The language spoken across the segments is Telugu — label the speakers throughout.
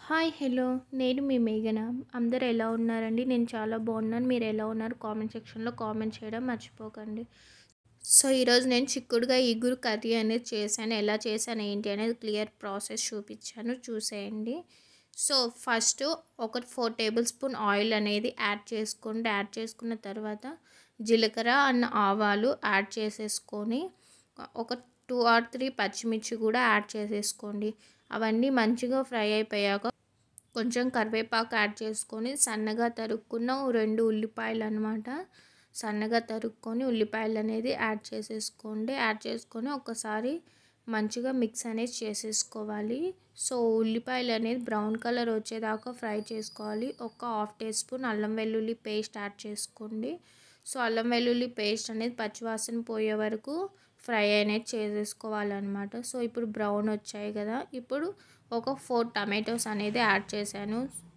Speaker 1: హాయ్ హలో నేను మీ మేఘన అందరు ఎలా ఉన్నారండి నేను చాలా బాగున్నాను మీరు ఎలా ఉన్నారు కామెంట్ సెక్షన్లో కామెంట్ చేయడం మర్చిపోకండి సో ఈరోజు నేను చిక్కుడుగా ఇగురు కర్రీ అనేది చేశాను ఎలా చేశాను ఏంటి అనేది క్లియర్ ప్రాసెస్ చూపించాను చూసేయండి సో ఫస్ట్ ఒక ఫోర్ టేబుల్ స్పూన్ ఆయిల్ అనేది యాడ్ చేసుకోండి యాడ్ చేసుకున్న తర్వాత జీలకర్ర అన్న ఆవాలు యాడ్ చేసేసుకొని ఒక టూ ఆర్ త్రీ పచ్చిమిర్చి కూడా యాడ్ చేసేసుకోండి అవన్నీ మంచిగా ఫ్రై అయిపోయాక కొంచెం కరివేపాకు యాడ్ చేసుకొని సన్నగా తరుక్కున్న రెండు ఉల్లిపాయలు అనమాట సన్నగా తరుక్కొని ఉల్లిపాయలు అనేది యాడ్ చేసేసుకోండి యాడ్ చేసుకొని ఒకసారి మంచిగా మిక్స్ అనేది చేసేసుకోవాలి సో ఉల్లిపాయలు అనేది బ్రౌన్ కలర్ వచ్చేదాకా ఫ్రై చేసుకోవాలి ఒక హాఫ్ టీ స్పూన్ అల్లం వెల్లుల్లి పేస్ట్ యాడ్ చేసుకోండి సో అల్లం వెల్లుల్లి పేస్ట్ అనేది పచ్చివాసన పోయే వరకు ఫ్రై అనేది చేసేసుకోవాలన్నమాట సో ఇప్పుడు బ్రౌన్ వచ్చాయి కదా ఇప్పుడు ఒక ఫోర్ టమాటోస్ అనేది యాడ్ చేశాను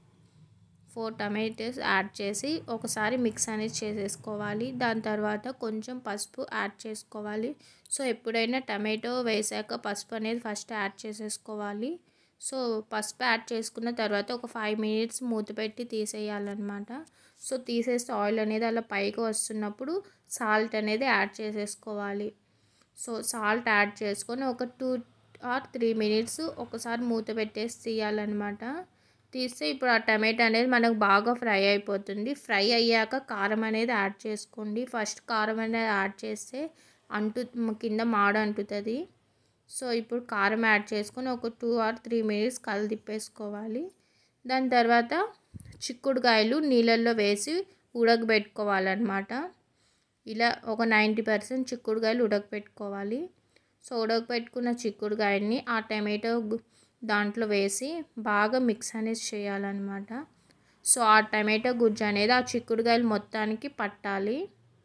Speaker 1: ఫోర్ టమాటోస్ యాడ్ చేసి ఒకసారి మిక్స్ అనేది చేసేసుకోవాలి దాని తర్వాత కొంచెం పసుపు యాడ్ చేసుకోవాలి సో ఎప్పుడైనా టమాటో వేసాక పసుపు అనేది ఫస్ట్ యాడ్ చేసేసుకోవాలి సో పసుపు యాడ్ చేసుకున్న తర్వాత ఒక ఫైవ్ మినిట్స్ మూత పెట్టి తీసేయాలన్నమాట సో తీసేస్తే ఆయిల్ అనేది అలా పైకి వస్తున్నప్పుడు సాల్ట్ అనేది యాడ్ చేసేసుకోవాలి సో సాల్ట్ యాడ్ చేసుకొని ఒక టూ ఆర్ త్రీ మినిట్స్ ఒకసారి మూత పెట్టేసి తీయాలన్నమాట తీస్తే ఇప్పుడు ఆ టమాటా అనేది మనకు బాగా ఫ్రై అయిపోతుంది ఫ్రై అయ్యాక కారం అనేది యాడ్ చేసుకోండి ఫస్ట్ కారం అనేది యాడ్ చేస్తే అంటు కింద మాడ అంటుతుంది సో ఇప్పుడు కారం యాడ్ చేసుకొని ఒక టూ ఆర్ త్రీ మినిట్స్ కలు తిప్పేసుకోవాలి దాని తర్వాత చిక్కుడుకాయలు నీళ్ళల్లో వేసి ఉడకబెట్టుకోవాలన్నమాట ఇలా ఒక నైంటీ పర్సెంట్ చిక్కుడుకాయలు ఉడకపెట్టుకోవాలి సో ఉడకపెట్టుకున్న చిక్కుడుకాయని ఆ టమాటో దాంట్లో వేసి బాగా మిక్స్ అనేది చేయాలన్నమాట సో ఆ టమాటో గుజ్జు అనేది ఆ చిక్కుడుకాయలు మొత్తానికి పట్టాలి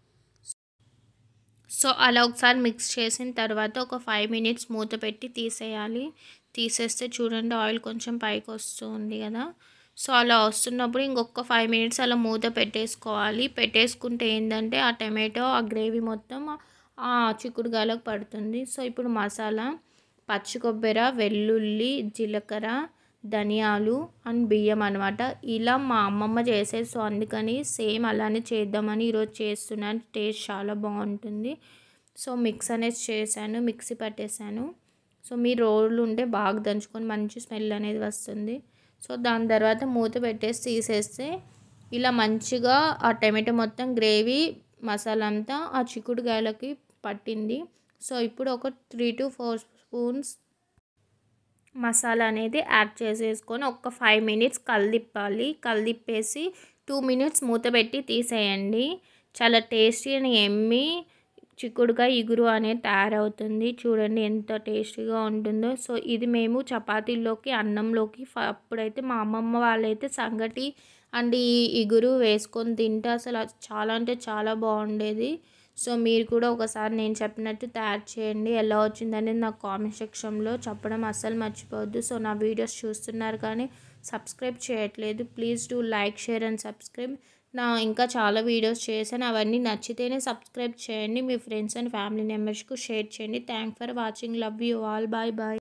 Speaker 1: సో అలా ఒకసారి మిక్స్ చేసిన తర్వాత ఒక ఫైవ్ మినిట్స్ మూత పెట్టి తీసేయాలి తీసేస్తే చూడండి ఆయిల్ కొంచెం పైకి వస్తుంది కదా సో అలా వస్తున్నప్పుడు ఇంకొక ఫైవ్ మినిట్స్ అలా మూత పెట్టేసుకోవాలి పెట్టేసుకుంటే ఏంటంటే ఆ టమాటో ఆ గ్రేవీ మొత్తం ఆ చిక్కుడుగాయలకు పడుతుంది సో ఇప్పుడు మసాలా పచ్చి కొబ్బరి వెల్లుల్లి జీలకర్ర ధనియాలు అండ్ బియ్యం అనమాట ఇలా మా అమ్మమ్మ చేసేది సో అందుకని సేమ్ అలానే చేద్దామని ఈరోజు చేస్తున్నాను టేస్ట్ చాలా బాగుంటుంది సో మిక్స్ అనేది చేశాను మిక్సీ పట్టేశాను సో మీ రోళ్ళు ఉంటే బాగా దంచుకొని మంచి స్మెల్ అనేది వస్తుంది సో దాని తర్వాత మూత పెట్టేసి తీసేస్తే ఇలా మంచిగా ఆ టమాటో మొత్తం గ్రేవీ మసాలా అంతా ఆ చిక్కుడుకాయలకి పట్టింది సో ఇప్పుడు ఒక three to four spoons masala అనేది యాడ్ చేసేసుకొని ఒక ఫైవ్ మినిట్స్ కలిదిప్పాలి కలిదిప్పేసి టూ మినిట్స్ మూత పెట్టి తీసేయండి చాలా టేస్టీ అని ఎమ్మి చిక్కుడుగా ఇగురు అనేది తయారవుతుంది చూడండి ఎంత టేస్టీగా ఉంటుందో సో ఇది మేము చపాతీల్లోకి అన్నంలోకి అప్పుడైతే మా అమ్మమ్మ వాళ్ళైతే సంగటి అండ్ ఈ ఇగురు వేసుకొని తింటే అసలు చాలా అంటే చాలా బాగుండేది సో మీరు కూడా ఒకసారి నేను చెప్పినట్టు తయారు చేయండి ఎలా వచ్చిందనేది నాకు కామెంట్ సెక్షన్లో చెప్పడం అస్సలు మర్చిపోవద్దు సో నా వీడియోస్ చూస్తున్నారు కానీ సబ్స్క్రైబ్ చేయట్లేదు please do like share and subscribe నా ఇంకా చాలా వీడియోస్ చేశాను అవన్నీ నచ్చితేనే సబ్స్క్రైబ్ చేయండి మీ ఫ్రెండ్స్ అండ్ ఫ్యామిలీ మెంబర్స్కు షేర్ చేయండి thank for watching love you all bye bye